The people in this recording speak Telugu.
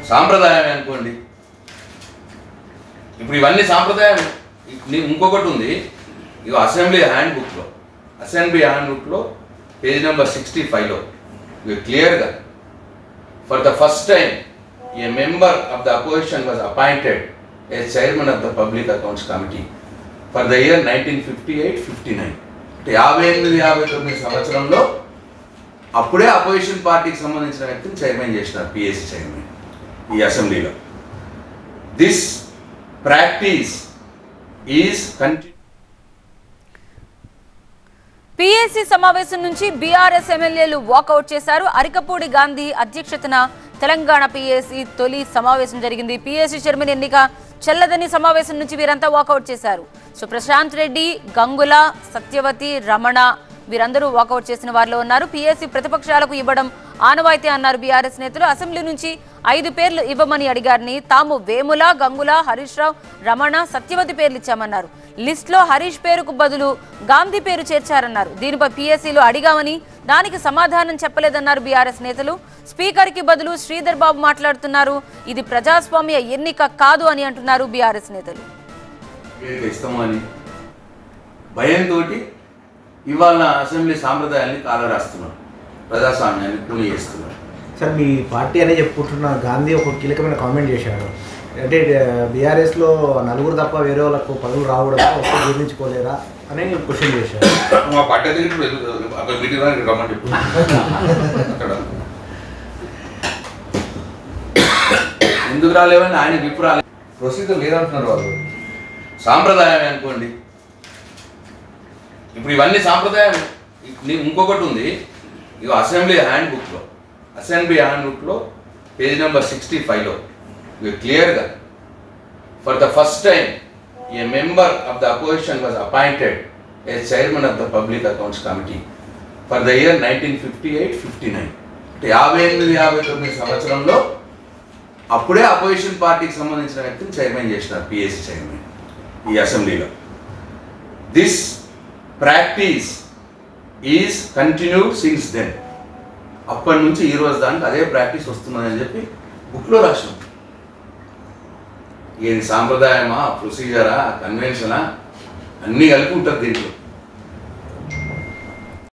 సాంప్రదాయమే అనుకోండి ఇప్పుడు ఇవన్నీ సాంప్రదాయం ఇ- ఇంకొకటి ఉంది ఇక అసెంబ్లీ హ్యాండ్ బుక్లో అసెంబ్లీ హ్యాండ్ బుక్లో పేజ్ నెంబర్ సిక్స్టీ ఫైవ్లో ఇక క్లియర్గా for the first time a member of the opposition was appointed a chairman of the public accounts committee for the year nineteen fifty eight fifty nine అంటే యాభై ఎనిమిది యాభై తొమ్మిది సంవత్సరంలో అప్పుడే అపోజిషన్ పార్టీకి సంబంధించిన వ్యక్తిని చైర్మన్ చేసినారు పిఎస్సి చైర్మన్ ఈ అసెంబ్లీలో this practice is continue PAC సమావేశం నుంచి బీఆర్ఎస్ ఎమ్మెల్యేలు వాకౌట్ చేశారు అరికపూడి గాంధీ అధ్యక్షతన తెలంగాణ పీఏసీ తొలి సమావేశం జరిగింది పీఏసీ చైర్మన్ ఎన్నిక చెల్లదని సమావేశం నుంచి వీరంతా వాకౌట్ చేశారు సో ప్రశాంత్ రెడ్డి గంగుల సత్యవతి రమణ వీరందరూ వాకౌట్ చేసిన వారిలో ఉన్నారు పీఏసీ ప్రతిపక్షాలకు ఇవ్వడం ఆనవాయితీ అన్నారు బీఆర్ఎస్ నేతలు అసెంబ్లీ నుంచి ఐదు పేర్లు ఇవ్వమని అడిగారని తాము వేముల గంగుల హరీష్ రావు రమణ సత్యవతి పేర్లు ఇచ్చామన్నారు లిస్ట్ లో హరీష్ పేరుకు బదులు గాంధీ పేరు చేర్చారన్నారు దీనిపై పీఎస్సీలో అడిగామని దానికి సమాధానం చెప్పలేదన్నారు బీఆర్ఎస్ నేతలు స్పీకర్ కి బదులు శ్రీధర్ బాబు మాట్లాడుతున్నారు ఇది ప్రజాస్వామ్య ఎన్నిక కాదు అని అంటున్నారు బీఆర్ఎస్ నేతలు వేదిక ఇస్తాము అని భయంతో ఇవాళ అసెంబ్లీ సాంప్రదాయాన్ని కాలరాస్తున్నారు ప్రజాస్వామ్యాన్ని కూని చేస్తున్నారు సార్ మీ పార్టీ అనే చెప్పుకుంటున్న గాంధీ ఒక కీలకమైన కామెంట్ చేశాడు అంటే బీఆర్ఎస్లో నలుగురు తప్ప వేరే వాళ్ళకు పదవులు రావడం ఒక్క జీర్ణించుకోలేరా అని క్వశ్చన్ చేశాడు మా పట్ట తిరిగి అక్కడ మీటింగ్ రానికి రమ్మని చెప్పు అక్కడ ఎందుకు రాలేవని ఆయన విప్పు రాలే ప్రొసీజర్ లేదంటున్నారు వాళ్ళు సాంప్రదాయమే అనుకోండి ఇప్పుడు ఇవన్నీ సాంప్రదాయం ఇ- ఇంకొకటి ఉంది ఇక అసెంబ్లీ హ్యాండ్ బుక్లో అసెంబ్లీ హ్యాండ్ బుక్లో పేజ్ నెంబర్ సిక్స్టీ ఫైవ్లో ఇక క్లియర్గా for the first time a member of the opposition was appointed a chairman of the public accounts committee for the year nineteen fifty eight fifty nine అంటే యాభై ఎనిమిది యాభై తొమ్మిది సంవత్సరంలో అప్పుడే అపోజిషన్ పార్టీకి సంబంధించిన వ్యక్తిని చైర్మన్ చేసినారు పిఎస్సి చైర్మన్ ఈ అసెంబ్లీలో this practice is continued since then అప్పటి నుంచి ఈ రోజు దానికి అదే ప్రాక్టీస్ వస్తున్నదని చెప్పి బుక్లో రాసినాం ఇది సాంప్రదాయమా ప్రొసీజరా కన్వెన్షనా అన్నీ కలిపి ఉంటుంది దీంట్లో